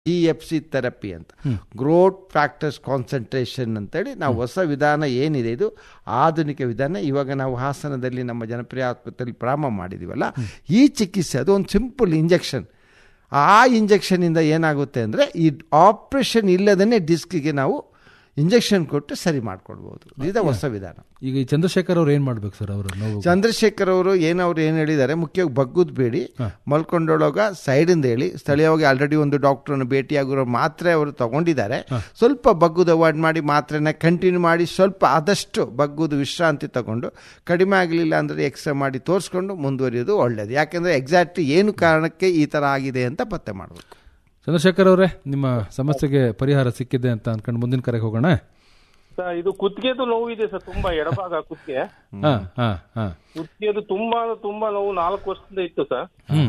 G F C therapy ಅಂತ growth factors concentration ಅಂತೇಳಿ ನಾವು ಹೊಸ ವಿಧಾನ ಏನಿದೆ ಇದು ಆಧುನಿಕ ವಿಧಾನ ಇವಾಗ ನಾವು ಹಾಸನದಲ್ಲಿ ನಮ್ಮ ಜನಪ್ರಿಯ ಆಸ್ಪತ್ರೆಯಲ್ಲಿ ಪ್ರಾರಂಭ ಮಾಡಿದ್ದೀವಲ್ಲ ಈ ಚಿಕಿತ್ಸೆ ಅದು ಒಂದು ಸಿಂಪಲ್ ಇಂಜೆಕ್ಷನ್ ಆ ಇಂಜೆಕ್ಷನಿಂದ ಏನಾಗುತ್ತೆ ಅಂದರೆ ಈ ಆಪ್ರೇಷನ್ ಇಲ್ಲದೇ ಡಿಸ್ಕಿಗೆ ನಾವು ಇಂಜೆಕ್ಷನ್ ಕೊಟ್ಟು ಸರಿ ಮಾಡ್ಕೊಳ್ಬೋದು ಇದು ಹೊಸ ವಿಧಾನ ಈಗ ಈ ಚಂದ್ರಶೇಖರ್ ಅವ್ರು ಏನ್ ಮಾಡ್ಬೇಕು ಸರ್ ಅವರು ನೋವು ಚಂದ್ರಶೇಖರ್ ಅವರು ಏನು ಅವ್ರು ಏನು ಹೇಳಿದ್ದಾರೆ ಮುಖ್ಯವಾಗಿ ಬಗ್ಗುದ್ ಬೇಡಿ ಮಲ್ಕೊಂಡೊಳಗ ಸೈಡಿಂದ ಹೇಳಿ ಸ್ಥಳೀಯವಾಗಿ ಆಲ್ರೆಡಿ ಒಂದು ಡಾಕ್ಟರ್ನ ಭೇಟಿಯಾಗಿರೋ ಮಾತ್ರೆ ಅವರು ತಗೊಂಡಿದ್ದಾರೆ ಸ್ವಲ್ಪ ಬಗ್ಗುದು ಅವಾಯ್ಡ್ ಮಾಡಿ ಮಾತ್ರೆನ ಕಂಟಿನ್ಯೂ ಮಾಡಿ ಸ್ವಲ್ಪ ಆದಷ್ಟು ಬಗ್ಗುದು ವಿಶ್ರಾಂತಿ ತಗೊಂಡು ಕಡಿಮೆ ಆಗಲಿಲ್ಲ ಅಂದರೆ ಎಕ್ಸ್ರೇ ಮಾಡಿ ತೋರಿಸ್ಕೊಂಡು ಮುಂದುವರಿಯೋದು ಒಳ್ಳೆಯದು ಯಾಕೆಂದರೆ ಎಕ್ಸಾಕ್ಟ್ಲಿ ಏನು ಕಾರಣಕ್ಕೆ ಈ ಥರ ಆಗಿದೆ ಅಂತ ಪತ್ತೆ ಮಾಡಬೇಕು ಚಂದ್ರಶೇಖರ್ ಅವರೇ ನಿಮ್ಮ ಸಮಸ್ಯೆಗೆ ಪರಿಹಾರ ಸಿಕ್ಕಿದೆ ಅಂತ ಅನ್ಕೊಂಡು ಮುಂದಿನ ಕರೆಗೆ ಹೋಗೋಣ ಸರ್ ಇದು ಕುತ್ತಿಗೆದು ನೋವು ಇದೆ ಸರ್ ತುಂಬಾ ಎಡಭಾಗ ಕುತ್ತಿಗೆ ಹಾ ಹಾ ಹಾ ಕುತ್ತಿಗೆದು ತುಂಬಾ ತುಂಬಾ ನೋವು ನಾಲ್ಕು ವರ್ಷದಿಂದ ಇತ್ತು ಸರ್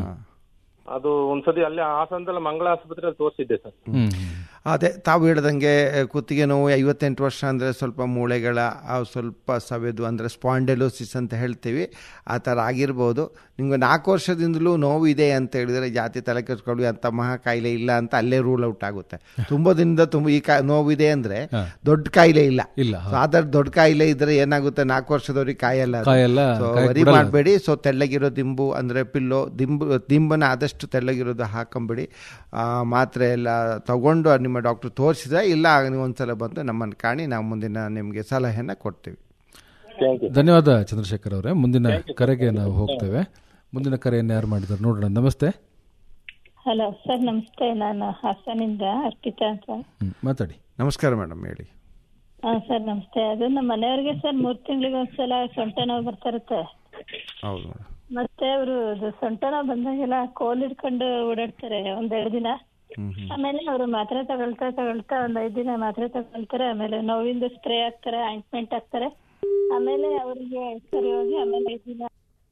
ಅದು ಒಂದ್ಸತಿ ಅಲ್ಲೇ ಹಾಸನದಲ್ಲಿ ಮಂಗಳ ಆಸ್ಪತ್ರೆಯಲ್ಲಿ ತೋರಿಸಿದ್ದೆ ಸರ್ ಹ್ಮ್ ಅದೇ ತಾವು ಹೇಳ್ದಂಗೆ ಕುತ್ತಿಗೆ ನೋವು ಐವತ್ತೆಂಟು ವರ್ಷ ಅಂದರೆ ಸ್ವಲ್ಪ ಮೂಳೆಗಳ ಆ ಸ್ವಲ್ಪ ಸವೆದು ಅಂದರೆ ಸ್ಪಾಂಡೆಲೋಸಿಸ್ ಅಂತ ಹೇಳ್ತೀವಿ ಆ ಥರ ಆಗಿರ್ಬೋದು ನಿಮ್ಗೆ ನಾಲ್ಕು ವರ್ಷದಿಂದಲೂ ನೋವು ಇದೆ ಅಂತ ಹೇಳಿದರೆ ಜಾತಿ ತಲೆ ಕೆಡ್ಸ್ಕೊಳ್ಳಿ ಅಂತ ಮಹಾ ಕಾಯಿಲೆ ಇಲ್ಲ ಅಂತ ಅಲ್ಲೇ ರೂಲ್ ಔಟ್ ಆಗುತ್ತೆ ತುಂಬ ದಿನದ ತುಂಬ ಈ ಕಾ ನೋವಿದೆ ಅಂದರೆ ದೊಡ್ಡ ಕಾಯಿಲೆ ಇಲ್ಲ ಇಲ್ಲ, ಸೊ ಅದರ ದೊಡ್ಡ ಕಾಯಿಲೆ ಇದ್ರೆ ಏನಾಗುತ್ತೆ ನಾಲ್ಕು ವರ್ಷದವ್ರಿಗೆ ಕಾಯಲ್ಲ ಅದು. ಕಾಯಲ್ಲ, So, ಕಾಯಕ್ ವರಿ ಬಿಡಲ್ಲ. ಮಾಡಬೇಡಿ ಸೊ ತೆಳ್ಳಗಿರೋ ದಿಂಬು ಅಂದರೆ ಪಿಲ್ಲೋ ದಿಂಬು ದಿಂಬನ ಆದಷ್ಟು ತೆಳ್ಳಗಿರೋದು ಹಾಕೊಂಬಿಡಿ ಆ, ಮಾತ್ರೆ ಎಲ್ಲ ತಗೊಂಡು ನಿಮ್ಮ ಡಾಕ್ಟ್ರು ತೋರಿಸಿದ್ರೆ ಇಲ್ಲ ನೀವು ಒಂದ್ಸಲ ಬಂದು ನಮ್ಮನ್ನು ಕಾಣಿ ನಾವು ಮುಂದಿನ ನಿಮಗೆ ಸಲಹೆನ ಕೊಡ್ತೀವಿ ಥ್ಯಾಂಕ್ ಯು ಧನ್ಯವಾದ ಚಂದ್ರಶೇಖರ್ ಅವರೇ ಮುಂದಿನ ಕರೆಗೆ ನಾವು ಹೋಗ್ತೇವೆ ಮುಂದಿನ ಕರೆಯನ್ನು ಯಾರು ಮಾಡಿದ್ದಾರೆ ನೋಡೋಣ ನಮಸ್ತೆ ಹಲೋ ಸರ್ ನಮಸ್ತೆ ನಾನು ಹಾಸನಿಂದ ಅರ್ಪಿತಾ ಅಂತ ಹ್ಮ್, ಮಾತಾಡಿ ನಮಸ್ಕಾರ ಮೇಡಮ್ ಹೇಳಿ ಹಾ ಸರ್ ನಮಸ್ತೆ ಅದು ನಮ್ಮ ಮನೆಯವ್ರಿಗೆ ಸರ್ ಮೂರ್ ತಿಂಗಳಿಗೆ ಒಂದ್ಸಲ ಸೊಂಟ ನೋವು ಬರ್ತಾ ಇರುತ್ತೆ ಹೌದು ಮೇಡಮ್ ಮತ್ತೆ ಅವರು ಸೊಂಟ ನೋವು ಬಂದಾಗೆಲ್ಲ ಕೋಲ್ ಹಿಡ್ಕೊಂಡು ಓಡಾಡ್ತಾರೆ ಒಂದೆರಡು ದಿನ ಆಮೇಲೆ ಅವರು ಮಾತ್ರೆ ತಗೊಳ್ತಾ ತಗೊಳ್ತಾ ಒಂದ್ ಐದ್ ದಿನ ಮಾತ್ರೆ ತಗೊಳ್ತಾರೆ ಆಮೇಲೆ ನೋವಿಂದ ಸ್ಪ್ರೇ ಹಾಕ್ತಾರೆ ಆಯಿಂಟ್ಮೆಂಟ್ ಹಾಕ್ತಾರೆ ಆಮೇಲೆ ಅವರಿಗೆ ಸರಿ ಹೋಗಿ ಆಮೇಲೆ ಐದ್ ದಿನ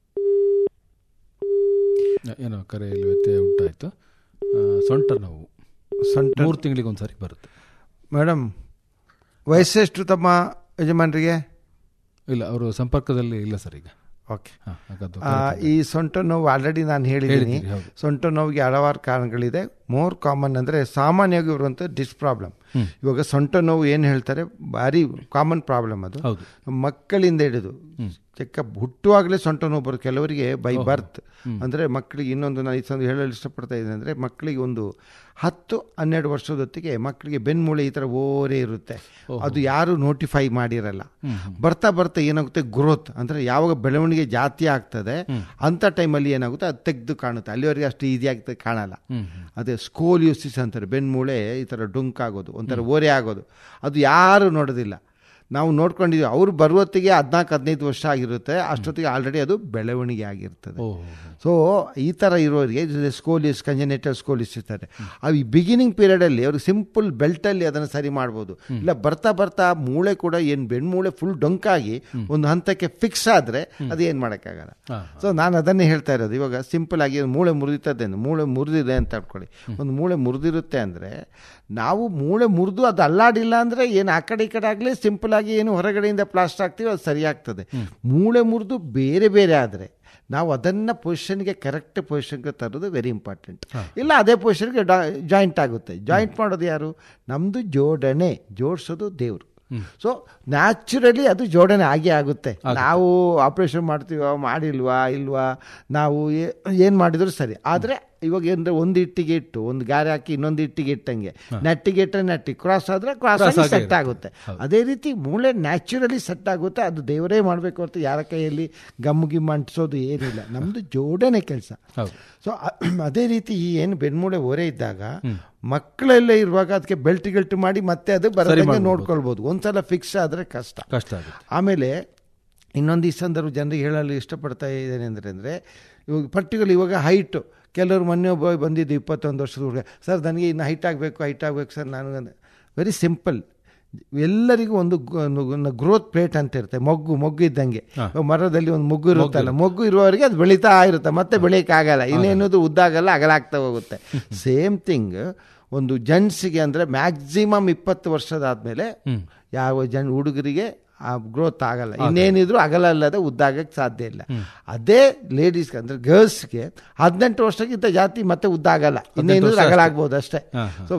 ಏನೋ ಕರೆಯಲ್ಲಿ ವ್ಯತ್ಯಯ ಉಂಟಾಯ್ತು ಆ, ಸೊಂಟ ನೋವು ಸೊಂಟ ಮೂರು ತಿಂಗಳಿಗೆ ಒಂದ್ಸಾರಿ ಬರುತ್ತೆ ಮೇಡಮ್ ವಯಸ್ಸೆಷ್ಟು ತಮ್ಮ ಯಜಮಾನರಿಗೆ ಇಲ್ಲ ಅವರು ಸಂಪರ್ಕದಲ್ಲಿ ಇಲ್ಲ ಸರ್ ಈಗ ಓಕೆ ಹಾ, ಹಾಗಾದ್ರೆ ಆ, ಈ ಸೊಂಟ ನೋವು ಆಲ್ರೆಡಿ ನಾನು ಹೇಳಿದ್ದೀನಿ ಹೇಳಿದ್ದೀರಿ, ಹೌದು. ಸೊಂಟ ನೋವಿಗೆ ಹಲವಾರು ಕಾರಣಗಳಿದೆ ಮೋರ್ ಕಾಮನ್ ಅಂದರೆ ಸಾಮಾನ್ಯವಾಗಿ ಇರುವಂಥ ಡಿಸ್ ಪ್ರಾಬ್ಲಮ್ ಇವಾಗ ಸೊಂಟ ನೋವು ಏನು ಹೇಳ್ತಾರೆ ಭಾರಿ ಕಾಮನ್ ಪ್ರಾಬ್ಲಮ್ ಅದು ಹೌದು. ಮಕ್ಕಳಿಂದ ಹಿಡಿದು ಚೆಕ್ಕ ಹುಟ್ಟುವಾಗಲೇ ಸೊಂಟ ನೋವು ಬರುತ್ತೆ ಕೆಲವರಿಗೆ ಬೈ ಬರ್ತ್ ಅಂದರೆ ಮಕ್ಕಳಿಗೆ ಇನ್ನೊಂದು ನಾನು ಈ ಸಂದ ಹೇಳಲು ಇಷ್ಟಪಡ್ತಾ ಇದ್ದೀನಿ ಅಂದರೆ ಮಕ್ಕಳಿಗೆ ಒಂದು ಹತ್ತು ಹನ್ನೆರಡು ವರ್ಷದ ಹೊತ್ತಿಗೆ ಮಕ್ಕಳಿಗೆ ಬೆನ್ಮೂಳೆ ಈ ಥರ ಓರೇ ಇರುತ್ತೆ ಅದು ಯಾರು ನೋಟಿಫೈ ಮಾಡಿರಲ್ಲ ಬರ್ತಾ ಬರ್ತಾ ಏನಾಗುತ್ತೆ ಗ್ರೋತ್ ಅಂದರೆ ಯಾವಾಗ ಬೆಳವಣಿಗೆ ಜಾಸ್ತಿ ಆಗ್ತದೆ ಅಂಥ ಟೈಮಲ್ಲಿ ಏನಾಗುತ್ತೆ ಅದು ತೆಗೆದು ಕಾಣುತ್ತೆ ಅಲ್ಲಿವರೆಗೆ ಅಷ್ಟು ಈಸಿಯಾಗಿ ಕಾಣಲ್ಲ ಅದೇ ಸ್ಕೋಲಿಯೋಸಿಸ್ ಅಂತಾರೆ ಬೆನ್ಮೂಳೆ ಈ ಥರ ಡೊಂಕಾಗೋದು ಒಂಥರ ಓರೆ ಆಗೋದು ಅದು ಯಾರು ನೋಡೋದಿಲ್ಲ ನಾವು ನೋಡ್ಕೊಂಡಿದ್ದೀವಿ ಅವ್ರು ಬರುವತ್ತಿಗೆ ಹದಿನಾಲ್ಕು ಹದಿನೈದು ವರ್ಷ ಆಗಿರುತ್ತೆ ಅಷ್ಟೊತ್ತಿಗೆ ಆಲ್ರೆಡಿ ಅದು ಬೆಳವಣಿಗೆ ಆಗಿರ್ತದೆ ಸೊ ಈ ಥರ ಇರೋರಿಗೆ ಸ್ಕೋಲಿಸ್ ಕಂಜನೇಟಲ್ ಸ್ಕೋಲಿಸ್ ಇರ್ತಾರೆ ಅವು ಈ ಬಿಗಿನಿಂಗ್ ಪೀರಿಯಡಲ್ಲಿ ಅವ್ರಿಗೆ ಸಿಂಪಲ್ ಬೆಲ್ಟಲ್ಲಿ ಅದನ್ನು ಸರಿ ಮಾಡ್ಬೋದು ಇಲ್ಲ ಬರ್ತಾ ಬರ್ತಾ ಮೂಳೆ ಕೂಡ ಏನು ಬೆಣ್ಮೂಳೆ ಫುಲ್ ಡೊಂಕಾಗಿ ಒಂದು ಹಂತಕ್ಕೆ ಫಿಕ್ಸ್ ಆದರೆ ಅದು ಏನು ಮಾಡೋಕ್ಕಾಗಲ್ಲ ಸೊ ನಾನು ಅದನ್ನೇ ಹೇಳ್ತಾ ಇರೋದು ಇವಾಗ ಸಿಂಪಲ್ ಆಗಿ ಒಂದು ಮೂಳೆ ಮುರಿತದೆ ಅಂದ್ರೆ ಮೂಳೆ ಮುರಿದಿದೆ ಅಂತ ಹೇಳ್ಕೊಳ್ಳಿ ಒಂದು ಮೂಳೆ ಮುರಿದಿರುತ್ತೆ ಅಂದರೆ ನಾವು ಮೂಳೆ ಮುರಿದು ಅದು ಅಲ್ಲಾಡಿಲ್ಲ ಅಂದರೆ ಏನು ಆ ಕಡೆ ಈ ಕಡೆ ಆಗಲಿ ಸಿಂಪಲ್ ಆಗಿ ಏನು ಹೊರಗಡೆಯಿಂದ ಪ್ಲಾಸ್ಟರ್ ಆಗ್ತೀವಿ ಅದು ಸರಿಯಾಗ್ತದೆ ಮೂಳೆ ಮುರಿದು ಬೇರೆ ಬೇರೆ ಆದರೆ ನಾವು ಅದನ್ನು ಪೊಸಿಷನ್ಗೆ ಕರೆಕ್ಟ್ ಪೊಸಿಷನ್ಗೆ ತರೋದು ವೆರಿ ಇಂಪಾರ್ಟೆಂಟ್ ಇಲ್ಲ ಅದೇ ಪೊಸಿಷನ್ಗೆ ಜಾಯಿಂಟ್ ಆಗುತ್ತೆ ಜಾಯಿಂಟ್ ಮಾಡೋದು ಯಾರು ನಮ್ಮದು ಜೋಡಣೆ ಜೋಡಿಸೋದು ದೇವರು ಸೊ ನ್ಯಾಚುರಲಿ ಅದು ಜೋಡಣೆ ಆಗೇ ಆಗುತ್ತೆ ನಾವು ಆಪ್ರೇಷನ್ ಮಾಡ್ತೀವ ಮಾಡಿಲ್ವಾ ಇಲ್ವಾ ನಾವು ಏನು ಮಾಡಿದ್ರು ಸರಿ ಆದರೆ ಇವಾಗ ಏನಂದ್ರೆ ಒಂದು ಇಟ್ಟಿಗೆ ಇಟ್ಟು ಒಂದು ಗಾರೆ ಹಾಕಿ ಇನ್ನೊಂದು ಇಟ್ಟಿಗೆ ಇಟ್ಟಂಗೆ ನೆಟ್ಟಿಗೆ ಇಟ್ಟರೆ ನೆಟ್ಟಿ ಕ್ರಾಸ್ ಆದರೆ ಕ್ರಾಸ್ ಆಗಿ ಸೆಟ್ ಆಗುತ್ತೆ ಅದೇ ರೀತಿ ಮೂಳೆ ನ್ಯಾಚುರಲಿ ಸೆಟ್ ಆಗುತ್ತೆ ಅದು ದೇವರೇ ಮಾಡಬೇಕು ಹೊರತು ಯಾರ ಕೈಯಲ್ಲಿ ಗಮ್ಮು ಗಿಮ್ಮು ಅಂಟಿಸೋದು ಏನಿಲ್ಲ ನಮ್ಮದು ಜೋಡಣೆ ಕೆಲಸ ಹೌದು. ಸೊ ಅದೇ ರೀತಿ ಈ ಏನು ಬೆನ್ಮೂಳೆ ಹೊರೆ ಇದ್ದಾಗ ಮಕ್ಕಳೆಲ್ಲ ಇರುವಾಗ ಅದಕ್ಕೆ ಬೆಲ್ಟ್ ಗಿಲ್ಟ್ ಮಾಡಿ ಮತ್ತೆ ಅದು ಬರೋದಂಗೆ ಮಾಡ್ಬೋದು. ನೋಡ್ಕೊಳ್ಬೋದು ಒಂದ್ಸಲ ಫಿಕ್ಸ್ ಆದರೆ ಕಷ್ಟ ಕಷ್ಟ ಆಗುತ್ತೆ ಆಮೇಲೆ ಇನ್ನೊಂದು ಈ ಸಂದರ್ಭ ಜನರಿಗೆ ಹೇಳಲು ಇಷ್ಟಪಡ್ತಾ ಇದ್ದೇನೆ ಅಂದರೆ ಅಂದರೆ ಇವಾಗ ಪರ್ಟಿಕ್ಯುಲರ್ ಇವಾಗ ಹೈಟು ಕೆಲವರು ಮೊನ್ನೆ ಒಬ್ಬ ಬಂದಿದ್ದು ಇಪ್ಪತ್ತೊಂದು ವರ್ಷದ ಹುಡುಗ ಸರ್ ನನಗೆ ಇನ್ನು ಹೈಟ್ ಆಗಬೇಕು ಹೈಟ್ ಆಗಬೇಕು ಸರ್ ನಾನು ವೆರಿ ಸಿಂಪಲ್ ಎಲ್ಲರಿಗೂ ಒಂದು ಗ್ರೋತ್ ಪ್ಲೇಟ್ ಅಂತ ಇರುತ್ತೆ ಮೊಗ್ಗು ಮೊಗ್ಗು ಇದ್ದಂಗೆ ಇವಾಗ ಮರದಲ್ಲಿ ಒಂದು ಮೊಗ್ಗು ಇರುತ್ತಲ್ಲ ಮೊಗ್ಗು ಇರುವವರೆಗೆ ಅದು ಬೆಳೀತಾ ಇರುತ್ತೆ ಮತ್ತೆ ಬೆಳೆಯೋಕ್ಕಾಗಲ್ಲ ಇನ್ನೇನದು ಉದ್ದಾಗಲ್ಲ ಅಗಲಾಗ್ತಾ ಹೋಗುತ್ತೆ ಸೇಮ್ ಥಿಂಗ್ ಒಂದು ಜೆಂಟ್ಸಿಗೆ ಅಂದರೆ ಮ್ಯಾಕ್ಸಿಮಮ್ ಇಪ್ಪತ್ತು ವರ್ಷದಾದ್ಮೇಲೆ ಯಾವ ಜನ್ ಹುಡುಗರಿಗೆ ಆ ಗ್ರೋತ್ ಆಗಲ್ಲ ಇನ್ನೇನಿದ್ರು ಅಗಲ ಅಲ್ಲದೆ ಉದ್ದಾಗಕ್ಕೆ ಸಾಧ್ಯ ಇಲ್ಲ ಅದೇ ಲೇಡೀಸ್ಗೆ ಅಂದರೆ ಗರ್ಲ್ಸ್ಗೆ ಹದಿನೆಂಟು ವರ್ಷಕ್ಕಿಂತ ಜಾತಿ ಮತ್ತೆ ಉದ್ದ ಆಗಲ್ಲ ಇನ್ನೇನಿದ್ರು ಅಗಲ ಆಗ್ಬೋದು ಅಷ್ಟೇ ಸೊ